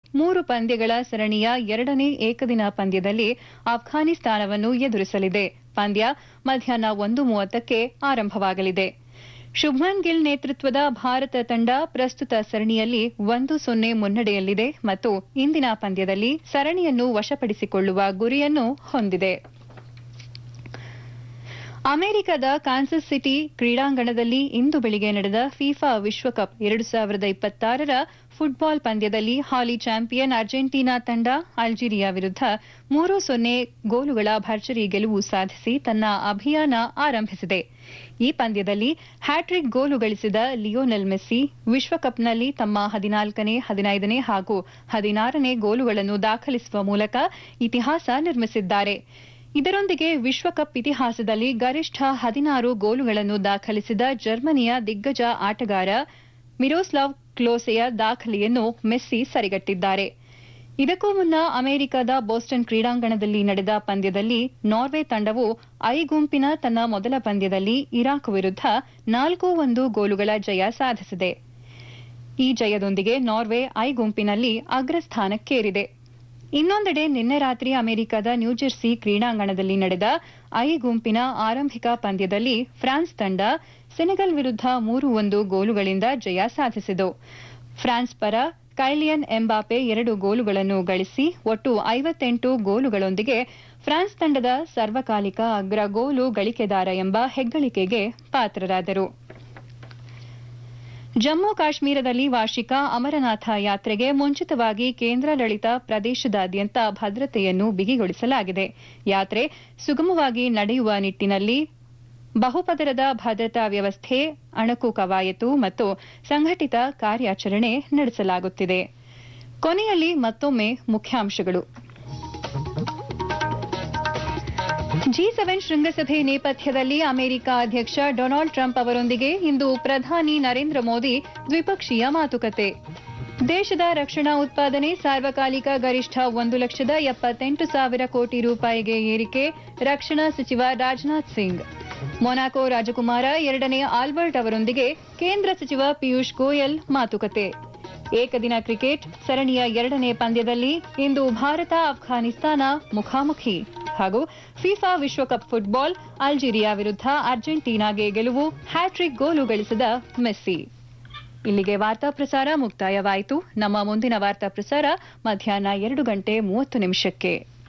ಮೂರು ಪಂದ್ಯಗಳ ಸರಣಿಯ ಎರಡನೇ ಏಕದಿನ ಪಂದ್ಯದಲ್ಲಿ ಅಫ್ಘಾನಿಸ್ತಾನವನ್ನು ಎದುರಿಸಲಿದೆ ಪಂದ್ಯ ಮಧ್ಯಾಹ್ನ ಒಂದು ಮೂವತ್ತಕ್ಕೆ ಆರಂಭವಾಗಲಿದೆ ಶುಭ್ಮನ್ ಗಿಲ್ ನೇತೃತ್ವದ ಭಾರತ ತಂಡ ಪ್ರಸ್ತುತ ಸರಣಿಯಲ್ಲಿ ಒಂದು ಸೊನ್ನೆ ಮುನ್ನಡೆಯಲ್ಲಿದೆ ಮತ್ತು ಇಂದಿನ ಪಂದ್ಯದಲ್ಲಿ ಸರಣಿಯನ್ನು ವಶಪಡಿಸಿಕೊಳ್ಳುವ ಗುರಿಯನ್ನು ಹೊಂದಿದೆ ಅಮೆರಿಕದ ಕಾನ್ಸಸ್ ಸಿಟಿ ಕ್ರೀಡಾಂಗಣದಲ್ಲಿ ಇಂದು ಬೆಳಿಗ್ಗೆ ನಡೆದ ಫಿಫಾ ವಿಶ್ವಕಪ್ ಎರಡು ಸಾವಿರದ ಇಪ್ಪತ್ತಾರರ ಫುಟ್ಬಾಲ್ ಪಂದ್ಯದಲ್ಲಿ ಹಾಲಿ ಚಾಂಪಿಯನ್ ಅರ್ಜೆಂಟೀನಾ ತಂಡ ಅಲ್ಜೀರಿಯಾ ವಿರುದ್ಧ ಮೂರು ಸೊನ್ನೆ ಗೋಲುಗಳ ಭರ್ಜರಿ ಗೆಲುವು ಸಾಧಿಸಿ ತನ್ನ ಅಭಿಯಾನ ಆರಂಭಿಸಿದೆ ಈ ಪಂದ್ಯದಲ್ಲಿ ಹ್ಯಾಟ್ರಿಕ್ ಗೋಲು ಗಳಿಸಿದ ಲಿಯೋನೆಲ್ ಮೆಸ್ಸಿ ವಿಶ್ವಕಪ್ನಲ್ಲಿ ತಮ್ಮ ಹದಿನಾಲ್ಕನೇ ಹದಿನೈದನೇ ಹಾಗೂ ಹದಿನಾರನೇ ಗೋಲುಗಳನ್ನು ದಾಖಲಿಸುವ ಮೂಲಕ ಇತಿಹಾಸ ನಿರ್ಮಿಸಿದ್ದಾರೆ ಇದರೊಂದಿಗೆ ವಿಶ್ವಕಪ್ ಇತಿಹಾಸದಲ್ಲಿ ಗರಿಷ್ಠ ಹದಿನಾರು ಗೋಲುಗಳನ್ನು ದಾಖಲಿಸಿದ ಜರ್ಮನಿಯ ದಿಗ್ಗಜ ಆಟಗಾರ ಮಿರೋಸ್ಲಾವ್ ಕ್ಲೋಸೆಯ ದಾಖಲೆಯನ್ನು ಮೆಸ್ಸಿ ಸರಿಗಟ್ಟಿದ್ದಾರೆ ಇದಕ್ಕೂ ಮುನ್ನ ಅಮೆರಿಕದ ಬೋಸ್ಟನ್ ಕ್ರೀಡಾಂಗಣದಲ್ಲಿ ನಡೆದ ಪಂದ್ಯದಲ್ಲಿ ನಾರ್ವೆ ತಂಡವು ಐ ಗುಂಪಿನ ತನ್ನ ಮೊದಲ ಪಂದ್ಯದಲ್ಲಿ ಇರಾಕ್ ವಿರುದ್ಧ ನಾಲ್ಕು ಒಂದು ಗೋಲುಗಳ ಜಯ ಸಾಧಿಸಿದೆ ಈ ಜಯದೊಂದಿಗೆ ನಾರ್ವೆ ಐ ಗುಂಪಿನಲ್ಲಿ ಅಗ್ರಸ್ಥಾನಕ್ಕೇರಿದೆ ಇನ್ನೊಂದೆಡೆ ನಿನ್ನೆ ರಾತ್ರಿ ಅಮೆರಿಕದ ನ್ಯೂಜೆರ್ಸಿ ಕ್ರೀಡಾಂಗಣದಲ್ಲಿ ನಡೆದ ಐ ಗುಂಪಿನ ಆರಂಭಿಕ ಪಂದ್ಯದಲ್ಲಿ ಫ್ರಾನ್ಸ್ ತಂಡ ಸೆನೆಗಲ್ ವಿರುದ್ಧ ಮೂರು ಒಂದು ಗೋಲುಗಳಿಂದ ಜಯ ಸಾಧಿಸಿತು ಫ್ರಾನ್ಸ್ ಪರ ಕೈಲಿಯನ್ ಎಂಬಾಪೆ ಎರಡು ಗೋಲುಗಳನ್ನು ಗಳಿಸಿ ಒಟ್ಟು ಐವತ್ತೆಂಟು ಗೋಲುಗಳೊಂದಿಗೆ ಫ್ರಾನ್ಸ್ ತಂಡದ ಸರ್ವಕಾಲಿಕ ಅಗ್ರ ಗೋಲು ಗಳಿಕೆದಾರ ಎಂಬ ಹೆಗ್ಗಳಿಕೆಗೆ ಪಾತ್ರರಾದರು ಜಮ್ಮು ಕಾಶ್ಮೀರದಲ್ಲಿ ವಾರ್ಷಿಕ ಅಮರನಾಥ ಯಾತ್ರೆಗೆ ಮುಂಚಿತವಾಗಿ ಕೇಂದ್ರಾಡಳಿತ ಪ್ರದೇಶದಾದ್ಯಂತ ಭದ್ರತೆಯನ್ನು ಬಿಗಿಗೊಳಿಸಲಾಗಿದೆ ಯಾತ್ರೆ ಸುಗಮವಾಗಿ ನಡೆಯುವ ನಿಟ್ಟಿನಲ್ಲಿ ಬಹುಪದರದ ಭದ್ರತಾ ವ್ಯವಸ್ಥೆ ಅಣಕು ಕವಾಯತು ಮತ್ತು ಸಂಘಟಿತ ಕಾರ್ಯಾಚರಣೆ ನಡೆಸಲಾಗುತ್ತಿದೆ ಕೊನೆಯಲ್ಲಿ ಮತ್ತೊಮ್ಮೆ ಮುಖ್ಯಾಂಶಗಳು ಜಿ ಸೆವೆನ್ ಶೃಂಗಸಭೆ ನೇಪಥ್ಯದಲ್ಲಿ ಅಮೆರಿಕ ಅಧ್ಯಕ್ಷ ಡೊನಾಲ್ಡ್ ಟ್ರಂಪ್ ಅವರೊಂದಿಗೆ ಇಂದು ಪ್ರಧಾನಿ ನರೇಂದ್ರ ಮೋದಿ ದ್ವಿಪಕ್ಷೀಯ ಮಾತುಕತೆ ದೇಶದ ರಕ್ಷಣಾ ಉತ್ಪಾದನೆ ಸಾರ್ವಕಾಲಿಕ ಗರಿಷ್ಠ ಒಂದು ಲಕ್ಷದ ಎಪ್ಪತ್ತೆಂಟು ಸಾವಿರ ಕೋಟಿ ರೂಪಾಯಿಗೆ ಏರಿಕೆ ರಕ್ಷಣಾ ಸಚಿವ ರಾಜನಾಥ್ ಸಿಂಗ್ ಮೊನಾಕೋ ರಾಜಕುಮಾರ ಎರಡನೇ ಆಲ್ಬರ್ಟ್ ಅವರೊಂದಿಗೆ ಕೇಂದ್ರ ಸಚಿವ ಪಿಯೂಷ್ ಗೋಯಲ್ ಮಾತುಕತೆ ಏಕದಿನ ಕ್ರಿಕೆಟ್ ಸರಣಿಯ ಎರಡನೇ ಪಂದ್ಯದಲ್ಲಿ ಇಂದು ಭಾರತ ಅಫ್ಘಾನಿಸ್ತಾನ ಮುಖಾಮುಖಿ ಹಾಗೂ ಫಿಫಾ ವಿಶ್ವಕಪ್ ಫುಟ್ಬಾಲ್ ಅಲ್ಜೀರಿಯಾ ವಿರುದ್ಧ ಅರ್ಜೆಂಟೀನಾಗೆ ಗೆಲುವು ಹ್ಯಾಟ್ರಿಕ್ ಗೋಲು ಗಳಿಸಿದ ಮೆಸ್ಸಿ ಇಲ್ಲಿಗೆ ವಾರ್ತಾ ಪ್ರಸಾರ ಮುಕ್ತಾಯವಾಯಿತು ನಮ್ಮ ಮುಂದಿನ ವಾರ್ತಾ ಪ್ರಸಾರ ಮಧ್ಯಾಹ್ನ ಎರಡು ಗಂಟೆ ಮೂವತ್ತು ನಿಮಿಷಕ್ಕೆ